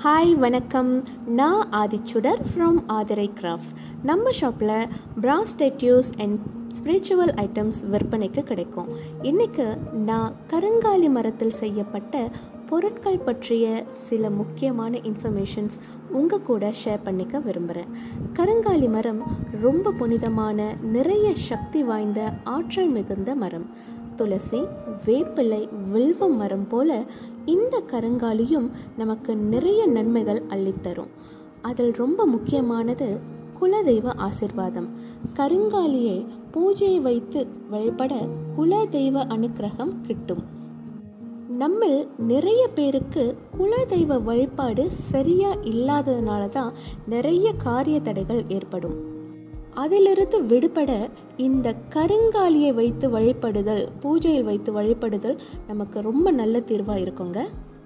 hi வணக்கம் நான் ஆதிச்சுடர் from ஆதரை crafts நம்ம ஷாப்பில் brass deities and spiritual items விற்பனைக்கு கிடைக்கும் இன்றைக்கு நான் கருங்காலி மரத்தில் செய்யப்பட்ட பொருட்கள் பற்றிய சில முக்கியமான இன்ஃபர்மேஷன்ஸ் உங்கள் கூட ஷேர் பண்ணிக்க விரும்புகிறேன் கருங்காலி மரம் ரொம்ப புனிதமான நிறைய சக்தி வாய்ந்த ஆற்றல் மிகுந்த மரம் துளசி வேப்பிலை வில்வ மரம் போல இந்த கருங்காலியும் நமக்கு நிறைய நன்மைகள் அள்ளித்தரும் அதில் ரொம்ப முக்கியமானது குலதெய்வ ஆசிர்வாதம் கருங்காலியை பூஜை வைத்து வழிபட குலதெய்வ அனுக்கிரகம் கிட்டும் நம்மில் நிறைய பேருக்கு குலதெய்வ வழிபாடு சரியா இல்லாததுனால தான் நிறைய காரிய தடைகள் ஏற்படும் அதிலிருந்து விடுபட இந்த கருங்காலியை வைத்து வழிபடுதல் பூஜையில் வைத்து வழிபடுதல் நமக்கு ரொம்ப நல்ல தீர்வாக இருக்குங்க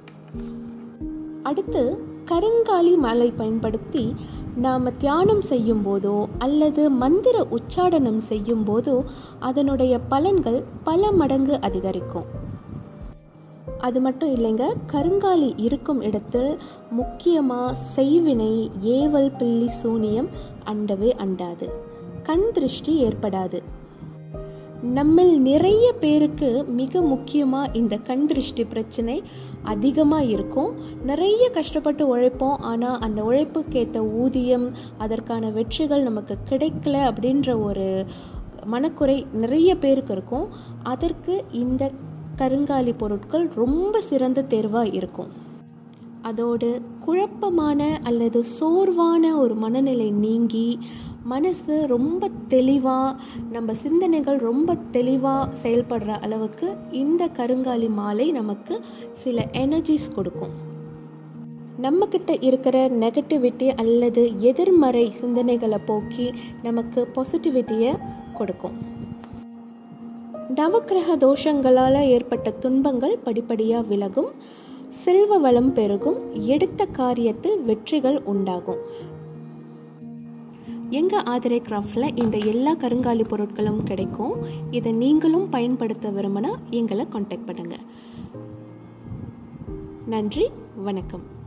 அடுத்து கருங்காலி மாலை பயன்படுத்தி நாம் தியானம் செய்யும் போதோ அல்லது மந்திர உச்சாடனம் செய்யும் போதோ அதனுடைய பலன்கள் பல மடங்கு அதிகரிக்கும் அது மட்டும் இல்லைங்க கருங்காலி இருக்கும் இடத்தில் முக்கியமாக செய்வினை ஏவல் பில்லி சூனியம் அண்டவே அண்டாது கண் திருஷ்டி ஏற்படாது நம்மில் நிறைய பேருக்கு மிக முக்கியமாக இந்த கண் திருஷ்டி பிரச்சனை அதிகமாக இருக்கும் நிறைய கஷ்டப்பட்டு உழைப்போம் ஆனால் அந்த உழைப்புக்கேற்ற ஊதியம் அதற்கான வெற்றிகள் நமக்கு கிடைக்கல அப்படின்ற ஒரு மனக்குறை நிறைய பேருக்கு இருக்கும் அதற்கு இந்த கருங்காலி பொருட்கள் ரொம்ப சிறந்த தேர்வாக இருக்கும் அதோடு குழப்பமான அல்லது சோர்வான ஒரு மனநிலை நீங்கி மனசு ரொம்ப தெளிவாக நம்ம சிந்தனைகள் ரொம்ப தெளிவாக செயல்படுற அளவுக்கு இந்த கருங்காலி மாலை நமக்கு சில எனர்ஜிஸ் கொடுக்கும் நம்மக்கிட்ட இருக்கிற நெகட்டிவிட்டி அல்லது எதிர்மறை சிந்தனைகளை போக்கி நமக்கு பாசிட்டிவிட்டியை கொடுக்கும் நவக்கிரக தோஷங்களால் ஏற்பட்ட துன்பங்கள் படிப்படியாக விலகும் செல்வ வளம் பெருகும் எடுத்த காரியத்தில் வெற்றிகள் உண்டாகும் எங்கள் ஆதரை கிராஃப்டில் இந்த எல்லா கருங்காலி பொருட்களும் கிடைக்கும் இதை நீங்களும் பயன்படுத்த விரும்பினா எங்களை காண்டாக்ட் பண்ணுங்கள் நன்றி வணக்கம்